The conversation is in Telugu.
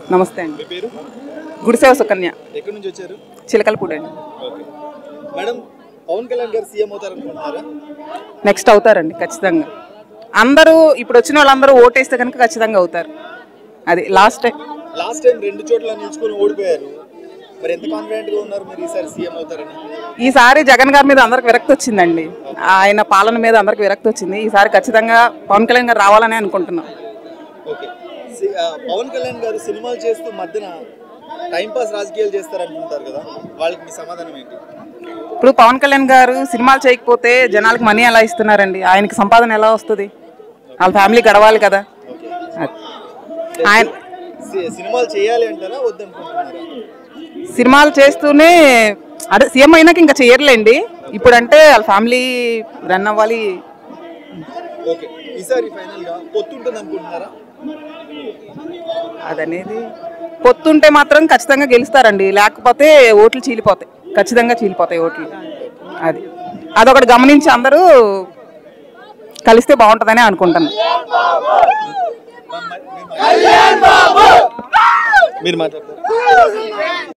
నమస్తే అండి మీ పేరు గుడిసేవ సుకన్య ఎక్కడి నుంచి వచ్చారు చిలకలపూడి అండి ఓకే మేడం పవన్ కళ్యాణ్ గారు సీఎం అవుతారనుకుంటున్నారా నెక్స్ట్ అవుతారండి ఖచ్చితంగా అందరూ ఇప్పుడు వచ్చిన వాళ్ళందరూ ఓటేస్తే కనుక ఖచ్చితంగా అవుతారు అది లాస్ట్ టైం లాస్ట్ టైం రెండు చోట్ల నిల్చుకొని ఓడిపోయారు మరి ఎంత కాన్ఫిడెంట్ గా ఉన్నారు మీరు ఈసారి సీఎం అవుతారని ఈసారి జగన్ గారి మీద అందరికి విరక్తి వచ్చిందండి ఆయన పాలన మీద అందరికి విరక్తి వచ్చింది ఈసారి ఖచ్చితంగా పవన్ కళ్యాణ్ గారు రావాలని అనుకుంటున్నాం ఓకే సి- ఆ, పవన్ కళ్యాణ్ గారు సినిమాలు చేస్తూ మధ్యన టైం పాస్ రాజకీయాలు చేస్తారంటుంటారు కదా వాళ్ళకి మీ సమాధానం ఏంటి ఇప్పుడు పవన్ కళ్యాణ్ గారు సినిమాలు చేయకపోతే జనాలకు మనీ ఎలా ఇస్తున్నారండి ఆయనకి సంపాదన ఎలా వస్తుంది వాళ్ళ ఫ్యామిలీ గడవాలి కదా ఓకే అది. ఆయన సి- సినిమాలు చేయాలి అంటారా వద్దనుకుంటున్నారా సినిమాలు చేస్తూనే అదే సీఎం అయినాక ఇంకా చేయర్లేండి ఇప్పుడంటే వాళ్ళ ఫ్యామిలీ రన్ అవ్వాలి ఓకే ఈసారి ఫైనల్ గా పొత్తుంటుంది అనుకుంటున్నారా అదనేది పొత్తుంటే మాత్రం ఖచ్చితంగా గెలుస్తారండి లేకపోతే ఓట్లు చీలిపోతాయి ఖచ్చితంగా చీలిపోతాయి ఓట్లు అది అదొకటి గమనించి అందరూ కలిస్తే బాగుంటుందని అనుకుంటున్నాను మీరు మాట్లాడతారు